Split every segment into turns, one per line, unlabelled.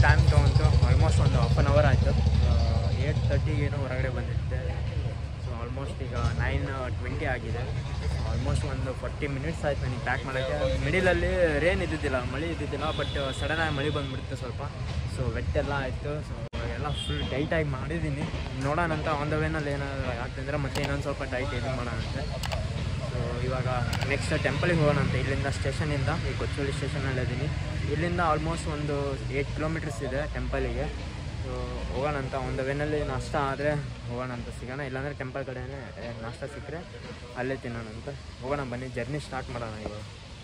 Time ತೊಗೊಂತು almost ಒಂದು half an hour ಆಯಿತು ಏಯ್ಟ್ ತರ್ಟಿಗೇನೋ ಹೊರಗಡೆ ಬಂದಿದ್ದೆ ಸೊ ಆಲ್ಮೋಸ್ಟ್ ಈಗ ನೈನ್ ಟ್ವೆಂಟಿ ಆಗಿದೆ ಆಲ್ಮೋಸ್ಟ್ ಒಂದು ಫಾರ್ಟಿ ಮಿನಿಟ್ಸ್ ಆಯ್ತು ನನಗೆ ಪ್ಯಾಕ್ ಮಾಡೋಕ್ಕೆ ಮಿಡಿಲಲ್ಲಿ ರೇನ್ ಇದ್ದಿದ್ದಿಲ್ಲ ಮಳೆ ಇದ್ದಿದ್ದಿಲ್ಲ ಬಟ್ ಸಡನ್ನಾಗಿ ಮಳೆ ಬಂದುಬಿಡ್ತು ಸ್ವಲ್ಪ ಸೊ ವೆಟ್ ಎಲ್ಲ ಆಯಿತು ಸೊ ಎಲ್ಲ ಫುಲ್ ಟೈಟಾಗಿ ಮಾಡಿದ್ದೀನಿ ನೋಡೋಣ ಅಂತ ಆನ್ ದ ವೇನಲ್ಲಿ ಏನಾದ್ರು ಯಾಕಂದರೆ ಮತ್ತೆ ಇನ್ನೊಂದು ಸ್ವಲ್ಪ ಟೈಟ್ ಇದು ಮಾಡೋಣಂತೆ ಸೊ ಇವಾಗ ನೆಕ್ಸ್ಟ್ ಟೆಂಪಲಿಗೆ ಹೋಗೋಣ ಅಂತ ಇಲ್ಲಿಂದ ಸ್ಟೇಷನಿಂದ ಈ ಕೊಚ್ಚೋಳಿ ಸ್ಟೇಷನಲ್ಲಿ ಇದ್ದೀನಿ ಇಲ್ಲಿಂದ ಆಲ್ಮೋಸ್ಟ್ ಒಂದು ಏಯ್ಟ್ ಕಿಲೋಮೀಟರ್ಸ್ ಇದೆ ಟೆಂಪಲಿಗೆ ಸೊ ಹೋಗೋಣ ಅಂತ ಒಂದು ವೇನಲ್ಲಿ ನಾಷ್ಟ ಆದರೆ ಹೋಗೋಣ ಅಂತ ಸಿಗೋಣ ಇಲ್ಲಾಂದರೆ ಟೆಂಪಲ್ ಕಡೆನೇ ಏ, ನಾಷ್ಟ ಸಿಕ್ಕರೆ ಅಲ್ಲೇ ತಿನ್ನೋಣ ಅಂತ ಹೋಗೋಣ ಬನ್ನಿ ಜರ್ನಿ ಸ್ಟಾರ್ಟ್ ಮಾಡೋಣ ಇವಾಗ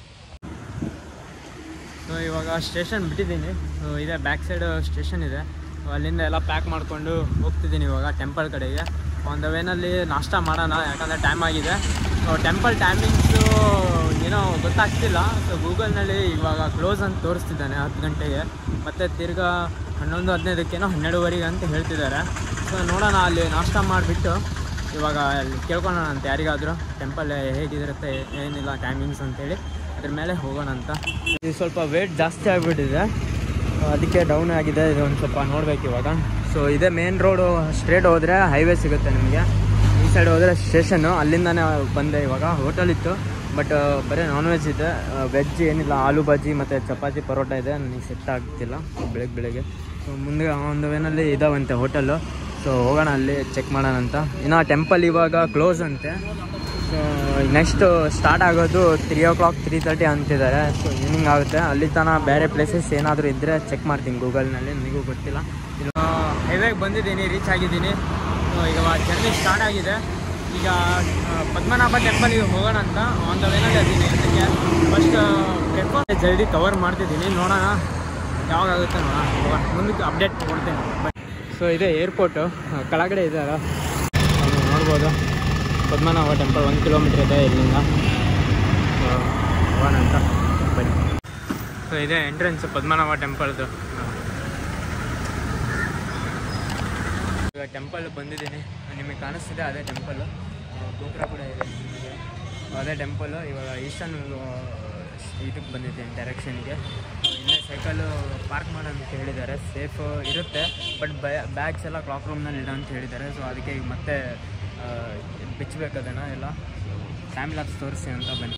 ಸೊ ಇವಾಗ ಸ್ಟೇಷನ್ ಬಿಟ್ಟಿದ್ದೀನಿ ಸೊ ಇದೆ ಬ್ಯಾಕ್ ಸೈಡ್ ಸ್ಟೇಷನ್ ಇದೆ ಸೊ ಅಲ್ಲಿಂದ ಎಲ್ಲ ಪ್ಯಾಕ್ ಮಾಡಿಕೊಂಡು ಹೋಗ್ತಿದ್ದೀನಿ ಇವಾಗ ಟೆಂಪಲ್ ಕಡೆಗೆ ಆನ್ ದ ವೇನಲ್ಲಿ ನಾಷ್ಟ ಮಾಡೋಣ ಯಾಕಂದರೆ ಟೈಮ್ ಆಗಿದೆ ಸೊ ಟೆಂಪಲ್ ಟೈಮಿಂಗ್ಸು ಏನೋ ಗೊತ್ತಾಗ್ತಿಲ್ಲ ಸೊ ಗೂಗಲ್ನಲ್ಲಿ ಇವಾಗ ಕ್ಲೋಸ್ ಅಂತ ತೋರಿಸ್ತಿದ್ದಾನೆ ಹತ್ತು ಗಂಟೆಗೆ ಮತ್ತು ತಿರ್ಗಾ ಹನ್ನೊಂದು ಹದಿನೈದಕ್ಕೇನೋ ಹನ್ನೆರಡುವರೆಗೆ ಅಂತ ಹೇಳ್ತಿದ್ದಾರೆ ಸೊ ನೋಡೋಣ ಅಲ್ಲಿ ನಾಷ್ಟ ಮಾಡಿಬಿಟ್ಟು ಇವಾಗ ಅಲ್ಲಿ ಕೇಳ್ಕೊಳ್ಳೋಣ ಅಂತ ಯಾರಿಗಾದರೂ ಟೆಂಪಲ್ ಹೇಗಿರುತ್ತೆ ಏನಿಲ್ಲ ಟೈಮಿಂಗ್ಸ್ ಅಂತೇಳಿ ಅದ್ರ ಮೇಲೆ ಹೋಗೋಣ ಅಂತ ಇದು ಸ್ವಲ್ಪ ವೇಟ್ ಜಾಸ್ತಿ ಆಗಿಬಿಟ್ಟಿದೆ ಅದಕ್ಕೆ ಡೌನ್ ಆಗಿದೆ ಇದು ಒಂದು ಸ್ವಲ್ಪ ನೋಡ್ಬೇಕು ಇವಾಗ ಸೊ ಇದೇ ಮೇನ್ ರೋಡು ಸ್ಟ್ರೇಟ್ ಹೋದರೆ ಹೈವೇ ಸಿಗುತ್ತೆ ನಿಮಗೆ ಈ ಸೈಡ್ ಹೋದರೆ ಸ್ಟೇಷನ್ನು ಅಲ್ಲಿಂದನೇ ಬಂದೆ ಇವಾಗ ಹೋಟೆಲ್ ಇತ್ತು ಬಟ್ ಬರೀ ನಾನ್ ವೆಜ್ ಇದೆ ವೆಜ್ ಏನಿಲ್ಲ ಆಲೂ ಬಾಜಿ ಮತ್ತು ಚಪಾತಿ ಪರೋಟ ಇದೆ ನನಗೆ ಸೆಟ್ ಆಗ್ತಿಲ್ಲ ಬೆಳಗ್ಗೆ ಬೆಳಗ್ಗೆ ಸೊ ಮುಂದೆ ಒಂದು ವೇನಲ್ಲಿ ಇದಾವಂತೆ ಹೋಟೆಲ್ಲು ಸೊ ಹೋಗೋಣ ಅಲ್ಲಿ ಚೆಕ್ ಮಾಡೋಣ ಅಂತ ಇನ್ನು ಟೆಂಪಲ್ ಇವಾಗ ಕ್ಲೋಸ್ ಅಂತೆ ಸೊ ನೆಕ್ಸ್ಟ್ ಸ್ಟಾರ್ಟ್ ಆಗೋದು three o'clock three thirty ಅಂತಿದ್ದಾರೆ ಸೊ ಈವ್ನಿಂಗ್ ಆಗುತ್ತೆ ಅಲ್ಲಿ ತನಕ ಬೇರೆ ಪ್ಲೇಸಸ್ ಏನಾದರೂ ಇದ್ದರೆ ಚೆಕ್ ಮಾಡ್ತೀನಿ ಗೂಗಲ್ನಲ್ಲಿ ನನಗೂ ಗೊತ್ತಿಲ್ಲ ಇಲ್ಲ ಹೈವೇಗೆ ಬಂದಿದ್ದೀನಿ ರೀಚ್ ಆಗಿದ್ದೀನಿ ಸೊ ಈಗ ಜರ್ನಿ ಸ್ಟಾರ್ಟ್ ಆಗಿದೆ ಈಗ ಆ, ಪದ್ಮನಾಭ ಟೆಂಪಲ್ಗೆ ಹೋಗೋಣ ಅಂತ ಆನ್ ದ ವೇನಲ್ಲಿ ಇದ್ದೀನಿ ಅದಕ್ಕೆ ಫಸ್ಟ್ ಬ್ರೇಕ್ಫಾಸ್ಟ್ ಜಲ್ದಿ ಕವರ್ ಮಾಡ್ತಿದ್ದೀನಿ ನೋಡೋಣ ಯಾವಾಗಾಗುತ್ತೆ ನೋಡೋಣ ಹೋಗೋಣ ಮುಂದಕ್ಕೆ ಅಪ್ಡೇಟ್ ಕೊಡ್ತೇನೆ ಸೊ ಇದೆ ಏರ್ಪೋರ್ಟು ಕೆಳಗಡೆ ಇದೆಯಲ್ಲ ಅಲ್ಲಿ ನೋಡ್ಬೋದು ಪದ್ಮನಾಭ ಟೆಂಪಲ್ ಒಂದು ಕಿಲೋಮೀಟ್ರ್ ಇದೆ ಇಲ್ಲಿಂದ ಸೊ ಹೋಗೋಣ ಅಂತ ಬನ್ನಿ ಸೊ ಇದೆ ಎಂಟ್ರೆನ್ಸ್ ಪದ್ಮನಾಭ ಟೆಂಪಲ್ದು ಈಗ ಟೆಂಪಲ್ ಬಂದಿದ್ದೀನಿ ನಿಮಗೆ ಕಾಣಿಸ್ತಿದೆ ಅದೇ ಟೆಂಪಲ್ಲು ಗೋಪುರ ಕೂಡ ಇದೆ ನಿಮಗೆ ಅದೇ ಟೆಂಪಲ್ಲು ಇವಾಗ ಈಶಾನ್ ಇದಕ್ಕೆ ಬಂದಿದ್ದೀನಿ ಡೈರೆಕ್ಷನ್ಗೆ ಇಲ್ಲೇ ಸೈಕಲ್ಲು ಪಾರ್ಕ್ ಮಾಡೋ ಅಂತ ಹೇಳಿದ್ದಾರೆ ಸೇಫ್ ಇರುತ್ತೆ ಬಟ್ ಬ್ಯಾಗ್ಸ್ ಎಲ್ಲ ಕ್ಲಾಕ್ ರೂಮ್ನಲ್ಲಿ ಇಡೋ ಅಂತ ಹೇಳಿದ್ದಾರೆ ಸೊ ಅದಕ್ಕೆ ಈಗ ಮತ್ತೆ ಆ, ಬಿಚ್ಚಬೇಕು ಅದನ್ನು ಎಲ್ಲ ಟೈಮ್ ಲ್ಯಾಬ್ಸ್ ತೋರಿಸಿ ಅಂತ ಬನ್ನಿ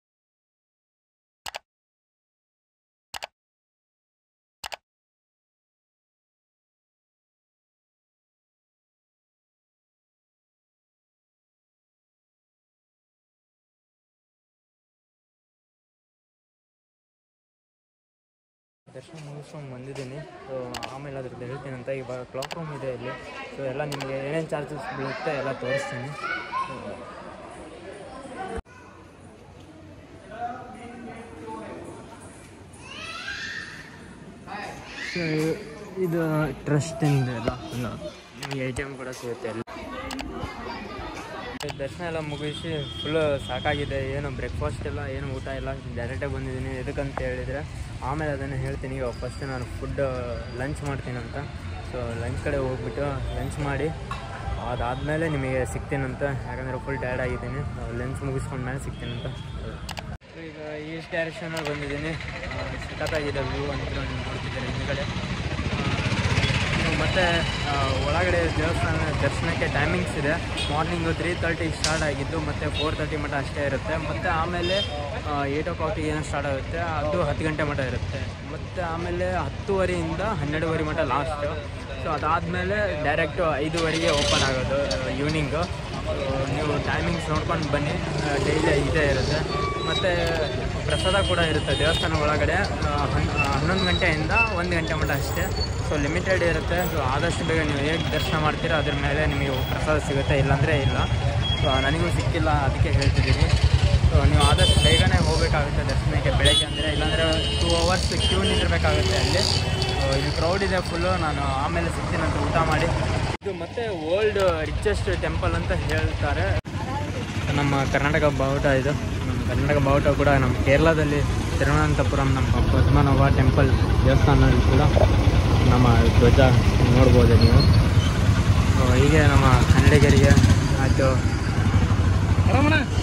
ದರ್ಶನ ಮುಗಿಸ್ಕೊಂಡು ಬಂದಿದ್ದೀನಿ ಸೊ ಆಮೇಲೆ ಅದ್ರದ್ದು ಹೇಳ್ತೀನಿ ಅಂತ ಇವಾಗ ಕ್ಲಾಕ್ ರೂಮ್ ಇದೆ ಇಲ್ಲಿ ಸೊ ಎಲ್ಲ ನಿಮಗೆ ಏನೇನು ಚಾರ್ಜಸ್ ಬೀಳುತ್ತೆ ಎಲ್ಲ ತೋರಿಸ್ತೀನಿ ಸೊ ಇದು ಟ್ರಸ್ಟಿಂದ ಎಲ್ಲ ನಿಮಗೆ ಎ ಟಿ ಎಮ್ ಕೂಡ ಸಿಗುತ್ತೆ ಎಲ್ಲ ದರ್ಶನ ಎಲ್ಲ ಮುಗಿಸಿ ಫುಲ್ ಸಾಕಾಗಿದೆ ಏನು ಬ್ರೇಕ್ಫಾಸ್ಟ್ ಎಲ್ಲ ಏನು ಊಟ ಇಲ್ಲ ಡೈರೆಕ್ಟಾಗಿ ಬಂದಿದ್ದೀನಿ ಎದಕ್ಕಂತ ಹೇಳಿದರೆ ಆಮೇಲೆ ಅದನ್ನು ಹೇಳ್ತೀನಿ ಇವಾಗ ಫಸ್ಟ್ ನಾನು ಫುಡ್ ಲಂಚ್ ಮಾಡ್ತೀನಿ ಅಂತ ಸೊ ಲಂಚ್ ಕಡೆ ಹೋಗ್ಬಿಟ್ಟು ಲಂಚ್ ಮಾಡಿ ಅದಾದಮೇಲೆ ನಿಮಗೆ ಸಿಗ್ತೀನಂತ ಯಾಕಂದರೆ ಫುಲ್ ಟಯರ್ಡ್ ಆಗಿದ್ದೀನಿ ಲಂಚ್ ಮುಗಿಸ್ಕೊಂಡ್ಮೇಲೆ ಸಿಗ್ತೀನಂತ ಸೊ ಈಗ ಈಸ್ಟ್ ಡೈರೆಕ್ಷನಲ್ಲಿ ಬಂದಿದ್ದೀನಿ ಸಖತ್ತಾಗಿದೆ ವ್ಯೂ ಅಂತ ನೀವು ನೋಡ್ತಿದ್ದೀರಿ ಹಿಂದ್ಗಡೆ ಇನ್ನು ಮತ್ತೆ ಆ, ಒಳಗಡೆ ದೇವಸ್ಥಾನ ದರ್ಶನಕ್ಕೆ ಟೈಮಿಂಗ್ಸ್ ಇದೆ ಮಾರ್ನಿಂಗು ತ್ರೀ ತರ್ಟಿಗೆ ಸ್ಟಾರ್ಟ್ ಆಗಿದ್ದು ಮತ್ತು ಫೋರ್ ತರ್ಟಿ ಮಟ್ಟ ಅಷ್ಟೇ ಇರುತ್ತೆ ಮತ್ತು ಆಮೇಲೆ ಏಯ್ಟ್ ಓ ಕ್ಲಾಕಿಗೆ ಏನೋ ಸ್ಟಾರ್ಟ್ ಆಗುತ್ತೆ ಅದು ಹತ್ತು ಗಂಟೆ ಮಟ್ಟ ಇರುತ್ತೆ ಮತ್ತು ಆಮೇಲೆ ಹತ್ತುವರೆಯಿಂದ ಹನ್ನೆರಡುವರೆ ಮಟ್ಟ ಲಾಸ್ಟು ಸೊ ಅದಾದಮೇಲೆ ಡೈರೆಕ್ಟು ಐದುವರೆಗೆ ಓಪನ್ ಆಗೋದು ಈವ್ನಿಂಗು ನೀವು ಟೈಮಿಂಗ್ಸ್ ನೋಡ್ಕೊಂಡು ಬನ್ನಿ ಡೈಲಿ ಇದೇ ಇರುತ್ತೆ ಮತ್ತು ಪ್ರಸಾದ ಕೂಡ ಇರುತ್ತೆ ದೇವಸ್ಥಾನ ಒಳಗಡೆ ಆ, ಹನ್- ಆ, ಹನ್ನೊಂದು ಗಂಟೆಯಿಂದ ಒಂದು ಗಂಟೆ ಮಟ್ಟ ಅಷ್ಟೇ ಸೊ ಲಿಮಿಟೆಡ್ ಇರುತ್ತೆ ಸೊ ಆದಷ್ಟು ಬೇಗ ನೀವು ಹೇಗೆ ದರ್ಶನ ಮಾಡ್ತೀರೋ ಅದ್ರ ಮೇಲೆ ನಿಮಗೆ ಪ್ರಸಾದ ಸಿಗುತ್ತೆ ಇಲ್ಲಾಂದರೆ ಇಲ್ಲ ಸೊ ನನಗೂ ಸಿಕ್ಕಿಲ್ಲ ಅದಕ್ಕೆ ಹೇಳ್ತಿದ್ದೀನಿ ಸೊ ನೀವು ಆದಷ್ಟು ಬೇಗನೆ ಹೋಗಬೇಕಾಗುತ್ತೆ ದರ್ಶನಕ್ಕೆ ಬೆಳಗ್ಗೆ ಅಂದರೆ ಇಲ್ಲಾಂದರೆ ಟೂ ಅವರ್ಸ್ ಕ್ಯೂ ನಿಂದಿರಬೇಕಾಗುತ್ತೆ ಅಲ್ಲಿ ಸೊ ಇಲ್ಲಿ ಕ್ರೌಡ್ ಇದೆ ಫುಲ್ಲು ನಾನು ಆಮೇಲೆ ಸಿಗ್ತೀನಂತ ಊಟ ಮಾಡಿ ಇದು ಮತ್ತೆ ವರ್ಲ್ಡ್ ರಿಚೆಸ್ಟ್ ಟೆಂಪಲ್ ಅಂತ ಹೇಳ್ತಾರೆ ನಮ್ಮ ಕರ್ನಾಟಕ ಬಾವುಟ ಇದು ನಮ್ಮ ಕರ್ನಾಟಕ ಬಾವುಟ ಕೂಡ ನಮ್ಮ ಕೇರಳದಲ್ಲಿ ತಿರುವನಂತಪುರಂ ನಮ್ಮ ಪದ್ಮನಾಭ ಟೆಂಪಲ್ ದೇವಸ್ಥಾನದಲ್ಲಿ ಕೂಡ ನಮ್ಮ ಧ್ವಜ ನೋಡ್ಬೋದು ನೀವು ಸೊ ಹೀಗೆ ನಮ್ಮ ಕನ್ನಡಿಗರಿಗೆ ಆಯಿತು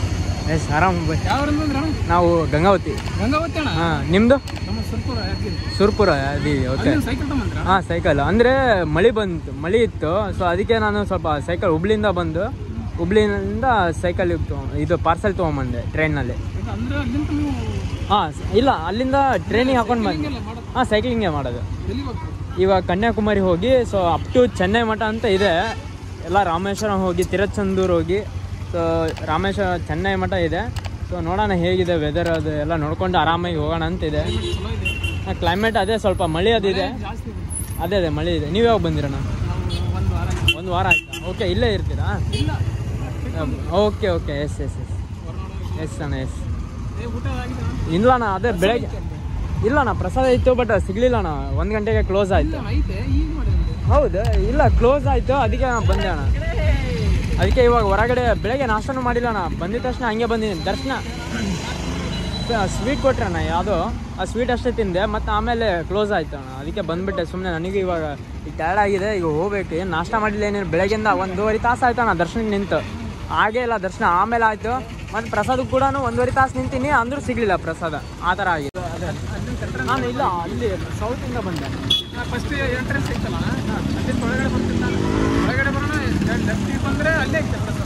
ಎಸ್ ಆರಾಮ್ ಬೈ
ಯಾವ ಅಂದ್ರೆ
ನಾವು ಗಂಗಾವತಿ
ಗಂಗಾವತಿ ಅಣ್ಣ
ಹಾಂ ನಿಮ್ಮದು
ನಮ್ಮ ಸುರ್ಪುರ ಯಾದಗಿರಿ
ಸುರ್ಪುರ ಅದಿ ಓಕೆ
ಅಲ್ಲಿ ಸೈಕಲ್ ತಗೊಂಡ್ರ
ಹಾಂ ಸೈಕಲ್ ಅಂದರೆ ಮಳೆ ಬಂತು ಮಳೆ ಇತ್ತು ಸೊ ಅದಕ್ಕೆ ನಾನು ಸ್ವಲ್ಪ ಸೈಕಲ್ ಹುಬ್ಳಿಯಿಂದ ಬಂದು ಹುಬ್ಳಿಯಿಂದ ಸೈಕಲ್ ಇದು ಪಾರ್ಸೆಲ್ ತೊಗೊಂಬಂದೆ ಟ್ರೈನಲ್ಲಿ
ಅಂದ್ರೆ ಅಲ್ಲಿಂದ ನೀವು
ಹಾಂ ಇಲ್ಲ ಅಲ್ಲಿಂದ ಟ್ರೈನಿಗೆ ಹಾಕೊಂಡು ಬಂದೆ
ಹಿಂಗೆಲ್ಲ ಮಾಡೋದು
ಹಾಂ ಸೈಕ್ಲಿಂಗೇ ಮಾಡೋದು
ಎಲ್ಲಿಗೆ ಹೋಗ್ತೀವಿ
ಇವಾಗ ಕನ್ಯಾಕುಮಾರಿ ಹೋಗಿ ಸೊ ಅಪ್ ಟು ಚೆನ್ನೈ ಮಠ ಅಂತ ಇದೆ ಎಲ್ಲ ರಾಮೇಶ್ವರಂ ಹೋಗಿ ತಿರುಚಂದೂರು ಹೋಗಿ ಸೊ ರಾಮೇಶ್ವರ ಚೆನ್ನೈ ಮಠ ಇದೆ ಸೊ ನೋಡೋಣ ಹೇಗಿದೆ ವೆದರ್ ಅದು ಎಲ್ಲ ನೋಡ್ಕೊಂಡು ಆರಾಮಾಗಿ ಹೋಗೋಣ ಅಂತ ಇದೆ
ಚಲೋ ಇದೆ
ಕ್ಲೈಮೇಟ್ ಅದೇ ಸ್ವಲ್ಪ ಮಳೆ ಅದಿದೆ
ಜಾಸ್ತಿ ಇದೆ
ಅದೇ ಅದೇ ಮಳೆ ಇದೆ ನೀವು ಯಾವಾಗ ಬಂದಿರೋಣ
ನಾವು ಒಂದು ವಾರ
ಒಂದು ವಾರ ಆಯ್ತಾ ಓಕೆ ಇಲ್ಲೇ ಇರ್ತೀರಾ
ಇಲ್ಲ
okay okay yes yes yes
Horanadu
yes ಅಣ್ಣ ಎಸ್
ಏ ಊಟ ಆಗಿದೆ ಅಣ್ಣ?
ಇಲ್ಲ ಅಣ್ಣ ಅದೇ ಬೆಳಗ್ಗೆ ಇಲ್ಲ ಅಣ್ಣ ಪ್ರಸಾದ ಇತ್ತು ಬಟ್ ಸಿಗ್ಲಿಲ್ಲ ಅಣ್ಣ ಒಂದು ಗಂಟೆಗೆ ಕ್ಲೋಸ್ ಆಯ್ತು
ಇಲ್ಲ ಐತೆ ಈಗ ಮಾಡಿದ್ರೆ
ಹೌದು ಇಲ್ಲ ಕ್ಲೋಸ್ ಆಯ್ತು ಅದಕ್ಕೆ ನಾನು ಬಂದೆ ಅಣ್ಣ ಅದಕ್ಕೆ ಇವಾಗ ಹೊರಗಡೆ ಬೆಳಗ್ಗೆ ನಾಷ್ಟನೂ ಮಾಡಿಲ್ಲ ಅಣ್ಣ ಬಂದಿದ ತಕ್ಷಣ ಹಂಗೆ ಬಂದಿದ್ದೀನಿ ದರ್ಶನ ಸ್ವೀಟ್ ಕೊಟ್ರಣ್ಣ ಯಾವುದೋ ಆ ಸ್ವೀಟ್ ಅಷ್ಟೇ ತಿಂದೆ ಮತ್ತು ಆಮೇಲೆ ಕ್ಲೋಸ್ ಆಯ್ತು ಅಣ್ಣ ಅದಕ್ಕೆ ಬಂದ್ಬಿಟ್ಟೆ ಸುಮ್ಮನೆ ನನಗೆ ಇವಾಗ ಈಗ ಟಯರ್ಡ್ ಆಗಿದೆ ಈಗ ಹೋಗ್ಬೇಕು ಏನು ನಾಷ್ಟ ಮಾಡಿಲ್ಲ ಏನೇನು ಬೆಳಗ್ಗೆಯಿಂದ ಒಂದೂವರೆ ತಾಸು ಆಯ್ತು ಅಣ್ಣ ದರ್ಶನಕ್ಕೆ ನಿಂತು ಹಾಗೇ ಇಲ್ಲ ದರ್ಶನ ಆಮೇಲೆ ಆಯಿತು ಮತ್ತು ಪ್ರಸಾದಕ್ಕೆ ಕೂಡ ಒಂದೂವರೆ ತಾಸು ನಿಂತೀನಿ ಅಂದರೂ ಸಿಗಲಿಲ್ಲ ಪ್ರಸಾದ ಆ ಥರ ಆಗಿದೆ ಅದೇ ನಾನು ಇಲ್ಲ ಅಲ್ಲಿ ಸೌತಿಂದ ಬಂದೆ
ಫಸ್ಟ್ ಎಂಟ್ರೆನ್ಸ್ ಐತಲ್ಲ ಅಲ್ಲಿ ಒಳಗಡೆ ಬರ್ತೀನಿ ನಾನು ಒಳಗಡೆ ಬರೋಣ ಲೆಫ್ಟಿಗೆ ಬಂದರೆ ಅಲ್ಲೇ ಐತೆ ಪ್ರಸಾದ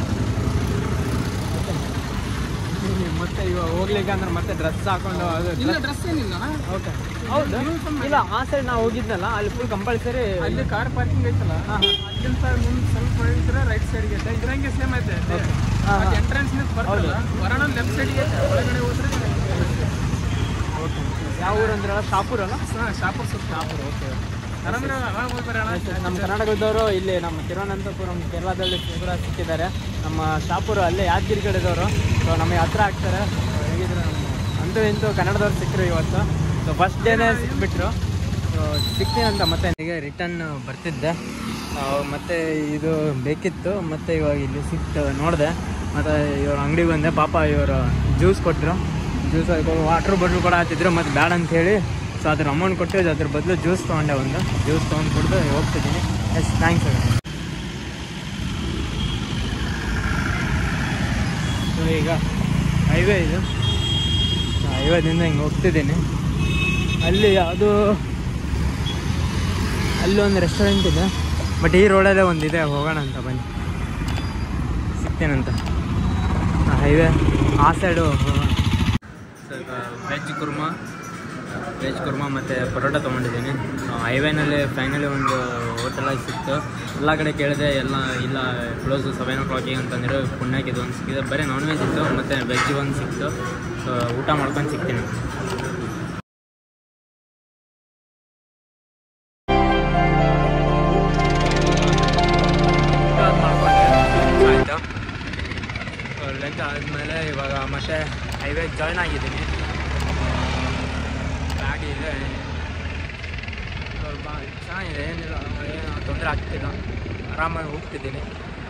ಮತ್ತೆ ಇವಾಗ ಹೋಗ್ಲಿಕ್ಕೆ ಅಂದ್ರೆ ಮತ್ತೆ ಡ್ರೆಸ್ ಹಾಕೊಂಡು ಅದು
ಇಲ್ಲ ಡ್ರೆಸ್ ಏನಿಲ್ಲ
ಓಕೆ ಹೌದು ಇಲ್ಲ ಆ ಸೈಡ್ ನಾವು ಹೋಗಿದ್ನಲ್ಲ ಅಲ್ಲಿ ಫುಲ್ ಕಂಪಲ್ಸರಿ
ಅಲ್ಲಿ ಕಾರ್ ಪಾರ್ಕಿಂಗ್ ಐತಲ್ಲ ಅಲ್ಲಿಂದ ಮುಂದೆ ಸ್ವಲ್ಪ ಹೋಗಿದ್ರೆ ರೈಟ್ ಸೈಡ್ಗೆ ಐತೆ ಇದ್ರಂಗೆ ಸೇಮ್ ಐತೆ
ಹಾ, ಹಾ.
ಎಂಟ್ರೆನ್ಸ್ ಬರ್ತಲ್ಲ ಬರೋಣ ಲೆಫ್ಟ್ ಸೈಡ್ಗೆ ಐತೆ ಒಳಗಡೆ ಹೋದ್ರೆ
ಓಕೆ ಯಾವ ಊರು ಅಂದ್ರಲ್ಲ ಶಾಪುರ್ ಅಲ್ಲ
ಹಾಂ ಶಾಪುರ್ ಸುತ್ತ
ಶಾಪುರ್ ಓಕೆ
ಆರಾಮಿರ ಆರಾಮ ಹೋಗಿ ಬರೋಣ
ನಮ್ಮ ಕರ್ನಾಟಕದವರು ಇಲ್ಲಿ ನಮ್ಮ ತಿರುವನಂತಪುರಂ ಕೇರಳದಲ್ಲಿ ಕೂಡ ಸಿಕ್ಕಿದ್ದಾರೆ ನಮ್ಮ ಶಾಪುರ್ ಅಲ್ಲೇ ಯಾದಗಿರಿ ಕಡೆದವರು ಸೊ ನಮಗೆ ಹತ್ರ ಆಗ್ತಾರೆ So, ಹೇಗಿದ್ರು ನಮ್ಮ ಅಂತೂ ಇಂತೂ ಕನ್ನಡದವ್ರು ಸಿಕ್ಕರು ಇವತ್ತು ಸೊ ಫಸ್ಟ್ ಡೇನೇ ಸಿಕ್ಬಿಟ್ರು ಸೊ ಸಿಗ್ತೀನಂತ ಮತ್ತೆ ನನಗೆ ರಿಟರ್ನ್ ಬರ್ತಿದ್ದೆ ಆ, ಮತ್ತೆ ಇದು ಬೇಕಿತ್ತು ಮತ್ತೆ ಇವಾಗ ಇಲ್ಲಿ ಸಿಕ್ತು ನೋಡಿದೆ ಮತ್ತು ಇವ್ರ ಅಂಗಡಿಗೆ ಬಂದೆ ಪಾಪ ಇವರು ಜ್ಯೂಸ್ ಕೊಟ್ಟರು ಜ್ಯೂಸ್ ವಾಟ್ರ್ ಬಾಟ್ಲ್ ಕೂಡ ಹಾಕಿದ್ರು ಮತ್ತು ಬ್ಯಾಡ ಅಂತ ಹೇಳಿ ಸೊ ಅದ್ರ ಅಮೌಂಟ್ ಕೊಟ್ಟು ಅದ್ರ ಬದಲು ಜ್ಯೂಸ್ ತೊಗೊಂಡೆ ಒಂದು ಜ್ಯೂಸ್ ತೊಗೊಂಡು ಕುಡಿದು ಹೋಗ್ತಿದ್ದೀನಿ ಎಸ್ ಥ್ಯಾಂಕ್ಸ್ ಸೊ ಈಗ ಹೈವೇ ಇದು ಹೈವೇದಿಂದ ಹಿಂಗೆ ಹೋಗ್ತಿದ್ದೀನಿ ಅಲ್ಲಿ ಅದು ಅಲ್ಲಿ ಒಂದು ರೆಸ್ಟೋರೆಂಟ್ ಇದೆ ಬಟ್ ಈ ರೋಡಲ್ಲೇ ಒಂದಿದೆ ಹೋಗೋಣ ಅಂತ ಬನ್ನಿ ಸಿಗ್ತೇನಂತ ಹೈವೇ ಆ ಸೈಡು ಸ್ವಲ್ಪ ವೆಜ್ ಕುರ್ಮಾ ವೆಜ್ ಕುರ್ಮಾ ಮತ್ತು ಪರೋಟ ತೊಗೊಂಡಿದ್ದೀನಿ ಹೈವೇನಲ್ಲಿ ಫೈನಲಿ ಒಂದು ಹೋಟೆಲಾಗಿ ಸಿಕ್ತು ಎಲ್ಲ ಕಡೆ ಕೇಳಿದೆ ಎಲ್ಲ ಇಲ್ಲ ಕ್ಲೋಸು ಸೆವೆನ್ ಓ ಕ್ಲಾಕಿಗೆ ಅಂತಂದರೆ ಪುಣ್ಯಕ್ಕೆ ಇದು ಒಂದು ಸಿಕ್ಕಿದೆ ಬರೀ ನಾನ್ ವೆಜ್ ಇತ್ತು ಮತ್ತು ವೆಜ್ ಒಂದು ಸಿಕ್ತು ಸೊ ಊಟ ಮಾಡ್ಕೊಂಡು ಸಿಗ್ತೀನಿ ಆಯಿತು ಲಂಚ್ ಆದಮೇಲೆ ಇವಾಗ ಮತ್ತೆ ಹೈವೇ ಜಾಯ್ನ್ ಆಗಿದ್ದೀನಿ ಗಾಡಿ ಇದೆ ಸ್ವಲ್ಪ ಚೆನ್ನಾಗಿದೆ ಏನಿಲ್ಲ ಏನು ತೊಂದರೆ ಆಗ್ತಿಲ್ಲ ಆರಾಮಾಗಿ ಹೋಗ್ತಿದ್ದೀನಿ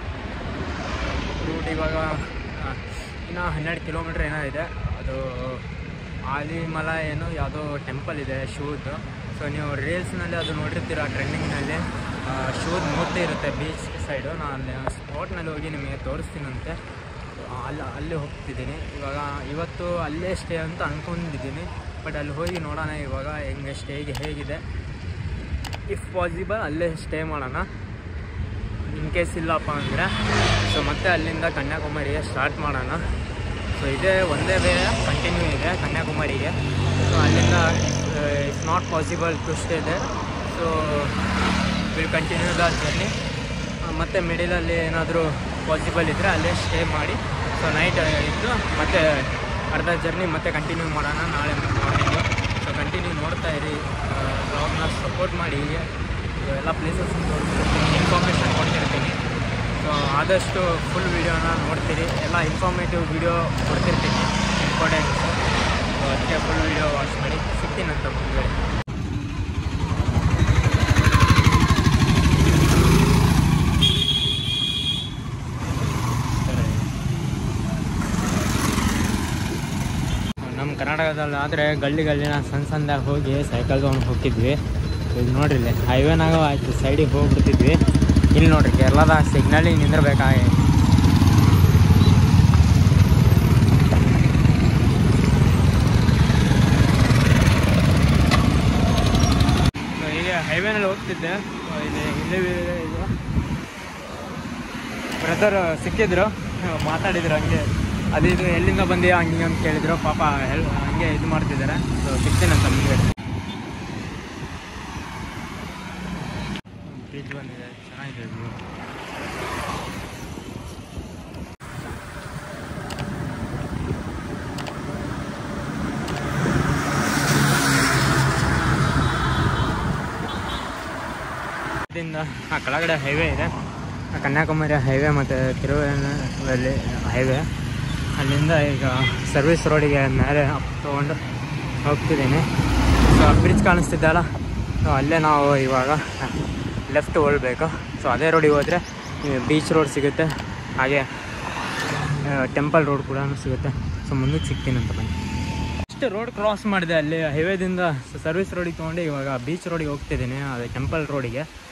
ರೂಟ್ ಇವಾಗ ಆ, ಇನ್ನೂ ಹನ್ನೆರಡು ಕಿಲೋಮೀಟ್ರ್ ಏನೋ ಇದೆ ಅದು ಆಲಿಮಲ ಏನೋ ಯಾವುದೋ ಟೆಂಪಲ್ ಇದೆ ಶೂದು ಸೊ ನೀವು ರೀಲ್ಸ್ನಲ್ಲಿ ಅದು ನೋಡಿರ್ತೀರ ಟ್ರೆಂಡಿಂಗ್ನಲ್ಲಿ ಶೂದ್ ಮೂರ್ತಿ ಇರುತ್ತೆ ಬೀಚ್ ಸೈಡು ನಾನು ಅಲ್ಲಿ ಸ್ಪಾಟ್ನಲ್ಲಿ ಹೋಗಿ ನಿಮಗೆ ತೋರಿಸ್ತೀನಂತೆ ಅಲ್ಲಿ ಅಲ್ಲಿ ಹೋಗ್ತಿದ್ದೀನಿ ಇವಾಗ ಇವತ್ತು ಅಲ್ಲೇ ಸ್ಟೇ ಅಂತ ಅಂದ್ಕೊಂಡಿದ್ದೀನಿ ಬಟ್ ಅಲ್ಲಿ ಹೋಗಿ ನೋಡೋಣ ಇವಾಗ ಹೆಂಗೆ ಸ್ಟೇಗೆ ಹೇಗಿದೆ ಇಫ್ ಪಾಸಿಬಲ್ ಅಲ್ಲೇ ಸ್ಟೇ ಮಾಡೋಣ ಇನ್ ಕೇಸ್ ಇಲ್ಲಪ್ಪ ಅಂದರೆ ಸೊ ಮತ್ತೆ ಅಲ್ಲಿಂದ ಕನ್ಯಾಕುಮಾರಿಗೆ ಸ್ಟಾರ್ಟ್ ಮಾಡೋಣ ಸೊ ಇದೇ ಒಂದೇ ವೇ ಕಂಟಿನ್ಯೂ ಇದೆ ಕನ್ಯಾಕುಮಾರಿಗೆ ಸೊ ಅಲ್ಲಿಂದ it's not possible to stay ಇದೆ so will continue the journey ಮತ್ತು ಮಿಡಿಲಲ್ಲಿ ಏನಾದರೂ ಪಾಸಿಬಲ್ ಇದ್ದರೆ ಅಲ್ಲೇ ಸ್ಟೇ ಮಾಡಿ ಸೊ ನೈಟ್ ಇದ್ದು ಮತ್ತೆ ಅರ್ಧ ಜರ್ನಿ ಮತ್ತೆ ಕಂಟಿನ್ಯೂ ಮಾಡೋಣ ನಾಳೆ ಮಾರ್ನಿಂಗು ಸೊ ಕಂಟಿನ್ಯೂ ನೋಡ್ತಾ ಇರಿ ಬ್ಲಾಗ್ನ ಸಪೋರ್ಟ್ ಮಾಡಿ ಹೀಗೆ ಸೊ ಎಲ್ಲ ಪ್ಲೇಸಸ್ ತೋರಿಸ್ತಿರ್ತೀನಿ ಇನ್ಫಾರ್ಮೇಷನ್ ಕೊಡ್ತಿರ್ತೀನಿ ಸೊ ಆದಷ್ಟು ಫುಲ್ ವೀಡಿಯೋನ ನೋಡ್ತೀರಿ ಎಲ್ಲ ಇನ್ಫಾರ್ಮೇಟಿವ್ ವೀಡಿಯೋ ಕೊಡ್ತಿರ್ತೀನಿ ಇಂಪಾರ್ಟೆಂಟ್ ಸೊ ಅದಕ್ಕೆ ಫುಲ್ ವೀಡಿಯೋ ವಾಚ್ ಮಾಡಿ ಸಿಗ್ತೀನಂತ ಮುಂದೆ ನಮ್ಮ ಕರ್ನಾಟಕದಲ್ಲಿ ಆದರೆ ಗಲ್ಲಿ ಗಲ್ಲಿನ ಸಣ್ಣ ಸಣ್ಣದಾಗ ಹೋಗಿ ಸೈಕಲ್ ತೊಗೊಂಡು ಹೋಗ್ತಿದ್ವಿ ಈಗ ನೋಡ್ರಿ ಇಲ್ಲಿ ಹೈವೇನಾಗ ಆಯ್ತು ಸೈಡಿಗೆ ಹೋಗ್ಬಿಡ್ತಿದ್ವಿ ಇಲ್ಲಿ ನೋಡ್ರಿ ಕೇರಳದಾಗ ಸಿಗ್ನಲಿಗೆ ನಿಂದಿರ್ಬೇಕಾಗಿ ಹೋಗ್ತಿದ್ದೆ ಆ, ಇಲ್ಲಿ ಇಲ್ಲೇ ಇದು ಬ್ರದರ್ ಸಿಕ್ಕಿದ್ರು ಆ, ಮಾತಾಡಿದ್ರು ಹಂಗೆ ಅದು ಇದು ಎಲ್ಲಿಂದ ಬಂದೀಯ ಹಂಗೆ ಹಿಂಗೆ ಅಂತ ಕೇಳಿದ್ರು ಪಾಪ ಹೆಲ್ ಹಂಗೆ ಇದು ಮಾಡ್ತಿದ್ದಾರೆ ಸೊ ಸಿಗ್ತೀನಂತ ಮುಂದೆ ಬ್ರಿಡ್ಜ್ ಬಂದಿದೆ ಚೆನ್ನಾಗಿದೆ view. ಇದರಿಂದ ಆ ಕೆಳಗಡೆ ಹೈವೇ ಇದೆ ಆ ಕನ್ಯಾಕುಮಾರಿ ಹೈವೇ ಮತ್ತು ತಿರುವಲ್ಲಿ ಹೈವೇ ಅಲ್ಲಿಂದ ಈಗ ಸರ್ವಿಸ್ ರೋಡಿಗೆ ಮೇಲೆ ಅಪ್ ತೊಗೊಂಡು ಹೋಗ್ತಿದ್ದೀನಿ ಸೊ ಬ್ರಿಡ್ಜ್ ಕಾಣಿಸ್ತಿದ್ದಲ್ಲ ಸೊ ಅಲ್ಲೇ ನಾವು ಇವಾಗ ಲೆಫ್ಟ್ ಹೊಳ್ಬೇಕು ಸೊ ಅದೇ ರೋಡಿಗೆ ಹೋದರೆ ಬೀಚ್ ರೋಡ್ ಸಿಗುತ್ತೆ ಹಾಗೆ ಟೆಂಪಲ್ ರೋಡ್ ಕೂಡ ಸಿಗುತ್ತೆ ಸೊ ಮುಂದಕ್ಕೆ ಸಿಗ್ತೀನಿ ಅಂತ ಬನ್ನಿ ಅಷ್ಟು ರೋಡ್ ಕ್ರಾಸ್ ಮಾಡಿದೆ ಅಲ್ಲಿ ಹೈವೇದಿಂದ ಸರ್ವಿಸ್ ರೋಡಿಗೆ ತೊಗೊಂಡು ಇವಾಗ ಬೀಚ್ ರೋಡಿಗೆ ಹೋಗ್ತಿದ್ದೀನಿ ಅದೇ ಟೆಂಪಲ್ ರೋಡಿಗೆ